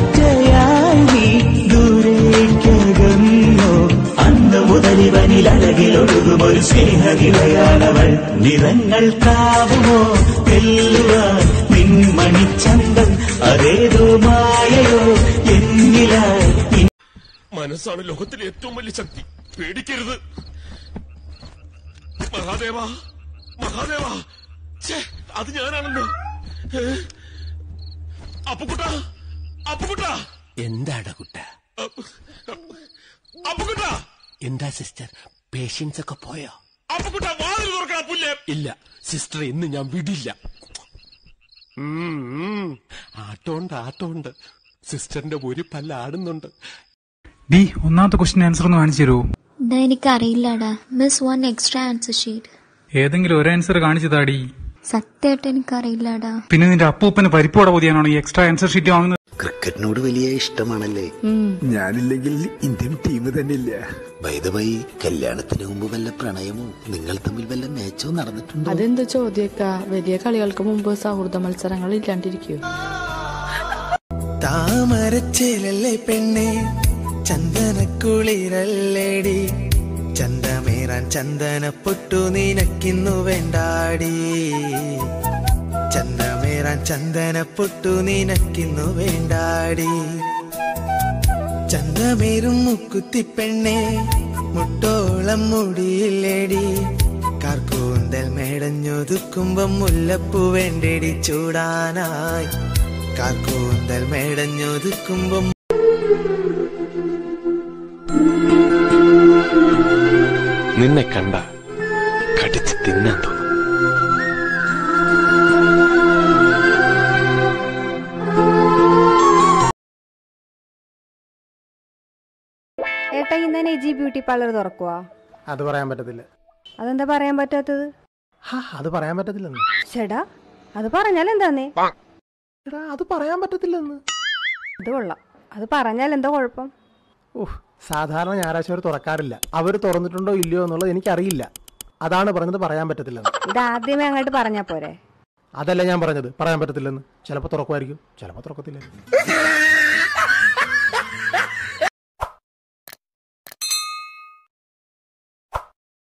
ഒറ്റയായി നീ ദൂരേക്കകന്നോ അന്ന് മുതൽ ഇവനിൽ അഴകിലൊഴുകും ഒരു സ്നേഹനിലയാണവൾ നിറങ്ങൾക്കാവുമോ വെല്ലുവാൻ നിൻമണിച്ചന്തം അതേതോ മായയോ എന്നിലായി നിൻ മനസ്സാണ് ലോകത്തിലെ ഏറ്റവും വലിയ ശക്തി പേടിക്കരുത് മഹാദേവ മഹാദേവ ഛേ, അത് ഞാനാണല്ലോ ഏ? അപ്പുക്കുട്ട അപ്പുക്കുട്ട എന്താടാ കുട്ട അപ്പുക്കുട്ട എന്താ സിസ്റ്റർ പേഷ്യൻസ് ഒക്കെ പോയോ അപ്പുക്കുട്ട വാതിൽ തുറക്കണ പുല്ലേ ഇല്ല സിസ്റ്റർ ഇന്ന് ഞാൻ വിടില്ല ഉം, ഉം. ആട്ടമുണ്ട് ആട്ടമുണ്ട് സിസ്റ്ററിന്റെ ഒരു പല്ല ആടുന്നുണ്ട് ഡി ഒന്നാമത്തെ ക്വസ്റ്റ്യൻ ആൻസർ ഒന്ന് കാണിച്ചു തരുമോ ഇതാ എനിക്കറിയില്ലടാ miss one extra answer sheet ഏതെങ്കിലും ഒരു ആൻസർ കാണിച്ചു താടി സത്യമായിട്ട് എനിക്കറിയില്ലടാ പിന്നെ നിന്റെ അപ്പൂപ്പന് പരിപ്പോടെ പൊതിയാനാണോ ഈ എക്സ്ട്രാ ആൻസർ ഷീറ്റ് വാങ്ങുന്നത് ക്രിക്കറ്റിനോട് വലിയ ഇഷ്ടമാണല്ലേ ഞാനില്ലെങ്കിൽ ഇന്ത്യൻ ടീം തന്നെ ഇല്ല വൈദവായി കല്യാണത്തിന് മുമ്പ് വല്ല പ്രണയമോ നിങ്ങൾ തമ്മിൽ വല്ല മാച്ചോ നടന്നിട്ടുണ്ടോ അതെന്ത് ചോദ്യക്ക വലിയ കളികൾക്ക് മുമ്പ് സൗഹൃദ മത്സരങ്ങൾ ഇല്ലാണ്ടിരിക്കൂ താമരച്ചേലല്ലേ പെണ്ണെ ചന്ദനക്കുളിരല്ലേടി ചന്തമേറാൻ ചന്ദന പൊട്ടു നിനക്കിന്നു വേണ്ടാടി ചന്തമേറാൻ ചന്ദന പൊട്ടു നിനക്കിന്നു വേണ്ടാടി ചന്തമേറും മുക്കുത്തി പെണ്ണെ മുട്ടോളം മുടിയില്ലേടി കാർക്കൂന്തൽ മേടഞ്ഞൊതുക്കുമ്പം മുല്ലപ്പൂ വേണ്ടേടി ചൂടാനായി കാർക്കൂന്തൽ മേടഞ്ഞൊതുക്കുമ്പം നിന്നെ കണ്ട കടിച്ച് തിന്നാൻ തോന്നും ഏട്ടാ ഇന്ന് നെജി ബ്യൂട്ടി പാർലർ തുറക്കുവാ അത് പറയാൻ പറ്റത്തില്ല അതെന്താ പറയാൻ പറ്റാത്തത് ഹാ അത് പറയാൻ പറ്റത്തില്ലെന്ന് ചേടാ അത് പറഞ്ഞാൽ എന്താന്നേ എടാ അത് പറയാൻ പറ്റത്തില്ലെന്ന് അത് കൊള്ളാം അത് പറഞ്ഞാൽ എന്താ കുഴപ്പം ഓഹ് സാധാരണ ഞായറാഴ്ച അവർ തുറക്കാറില്ല അവർ തുറന്നിട്ടുണ്ടോ ഇല്ലയോ എന്നുള്ളത് എനിക്കറിയില്ല അതാണ് പറഞ്ഞത് പറയാൻ പറ്റത്തില്ലെന്ന് ഇത് ആദ്യമേ അങ്ങോട്ട് പറഞ്ഞാ പോരെ അതല്ല ഞാൻ പറഞ്ഞത് പറയാൻ പറ്റത്തില്ലെന്ന് ചിലപ്പോൾ തുറക്കുമായിരിക്കും ചിലപ്പോൾ തുറക്കത്തില്ല